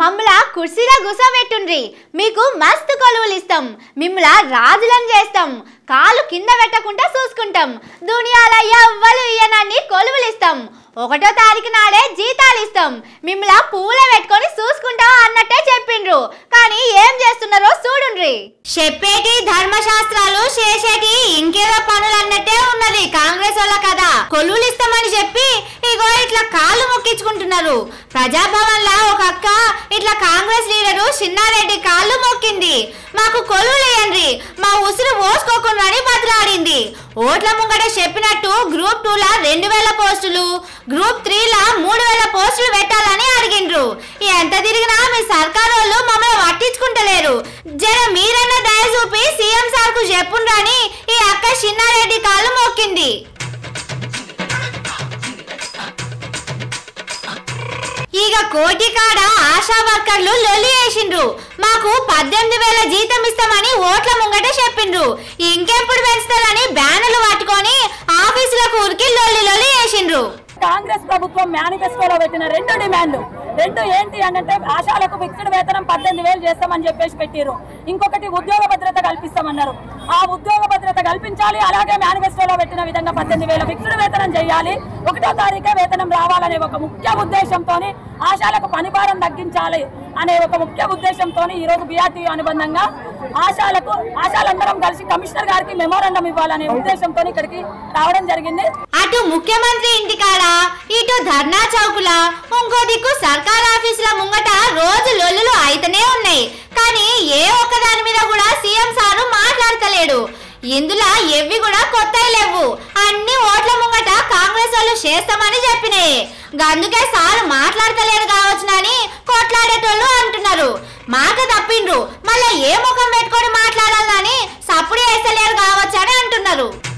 మమ్మల కుర్చీలో కూసోబెట్టుండ్రి మీకు మస్తు కొలువులు ఇస్తాం మిమ్మల రాజులను చేస్తాం కాలు కింద పెట్టకుండా చూసుకుంటాం దునియాల ఎవ్వలు ఇయ్యనన్ని కొలువులు ఇస్తాం ఒకటో తారీఖు నాడే జీతాలు ఇస్తాం మిమ్మల పూల పెట్టుకొని చూసుకుంటాం అన్నట్టే చెప్పిండ్రు కానీ ఏం చేస్తున్నారో చూడుండ్రి చెప్పేటి ధర్మశాస్త్రాలు చేసేటి ఇంకేదో పనులు అన్నట్టే ఉన్నది కాంగ్రెస్ వాళ్ళ కదా కొలువులు ఇస్తామని చెప్పి ఇగో ఇట్లా కాళ్ళు మొక్కించుకుంటున్నారు ప్రజాభవన్ లా ఒక అక్క ఇట్లా కాంగ్రెస్ లీడరు చిన్నారెడ్డి కాళ్ళు మొక్కింది మాకు కొలువులు వేయండి మా ఉసురు పోసుకోకుండా అని బతిలాడింది ఓట్ల ముంగట చెప్పినట్టు గ్రూప్ టూ లా రెండు వేల పోస్టులు గ్రూప్ త్రీ లా మూడు వేల పోస్టులు పెట్టాలని అడిగిండ్రు ఎంత తిరిగినా మీ సర్కార్ వాళ్ళు మమ్మల్ని పట్టించుకుంటలేరు జర మీరన్న దయ చూపి సీఎం సార్ కు చెప్పుండ్రని ఈ అక్క చిన్నారెడ్డి కాళ్ళు మొక్కింది ఇక కోటి కాడ ఆశా వర్కర్లు లొల్లి వేసిండ్రు మాకు పద్దెనిమిది వేల జీతం ఇస్తామని ఓట్ల ముంగట చెప్పిండ్రు ఇంకెప్పుడు పెంచుతారని బ్యానర్లు పట్టుకొని ఆఫీసులకు ఊరికి లొల్లి లొల్లి వేసిండ్రు కాంగ్రెస్ ప్రభుత్వం మేనిఫెస్టోలో పెట్టిన రెండు డిమాండ్లు రెండు ఏంటి అంటే ఆశాలకు ఫిక్స్డ్ వేతనం పద్దెనిమిది వేలు చేస్తామని చెప్పేసి పెట్టిరు ఇంకొకటి ఉద్యోగ భద్రత కల్పిస్తామన్నారు ఆ ఉద్యోగ భద్రత కల్పించాలి అలాగే మేనిఫెస్టోలో పెట్టిన విధంగా పద్దెనిమిది వేల ఫిక్స్డ్ వేతనం చేయాలి ఒకటో తారీఖే వేతనం రావాలనే ఒక ముఖ్య ఉద్దేశంతో ఆశాలకు పనిభారం తగ్గించాలి అనే ఒక ముఖ్య ఉద్దేశంతో ఈ రోజు బీఆర్టీ అనుబంధంగా ఆశాలకు ఆశాలందరం కలిసి కమిషనర్ గారికి మెమోరాండం ఇవ్వాలనే ఉద్దేశంతో ఇక్కడికి రావడం జరిగింది అటు ముఖ్యమంత్రి ఇంటికాడ ఇటు ధర్నా చౌకుల ఇంకో దిక్కు సర్కార్ ఆఫీసుల ముంగట రోజు లొల్లులు అయితేనే ఉన్నాయి కానీ ఏ ఒక్క దాని మీద కూడా సీఎం సారు మాట్లాడతలేడు ఇందులో ఎవ్వి కూడా కొత్త లేవు అన్ని ఓట్ల ముంగట కాంగ్రెస్ వాళ్ళు చేస్తామని చెప్పినాయి అందుకే సారు మాట్లాడతలేరు కావచ్చునని కొట్లాడేటోళ్ళు అంటున్నారు మాట తప్పిండ్రు మళ్ళీ ఏ ముఖం పెట్టుకొని మాట్లాడాలని సప్పుడు వేస్తలేరు కావచ్చు అని అంటున్నారు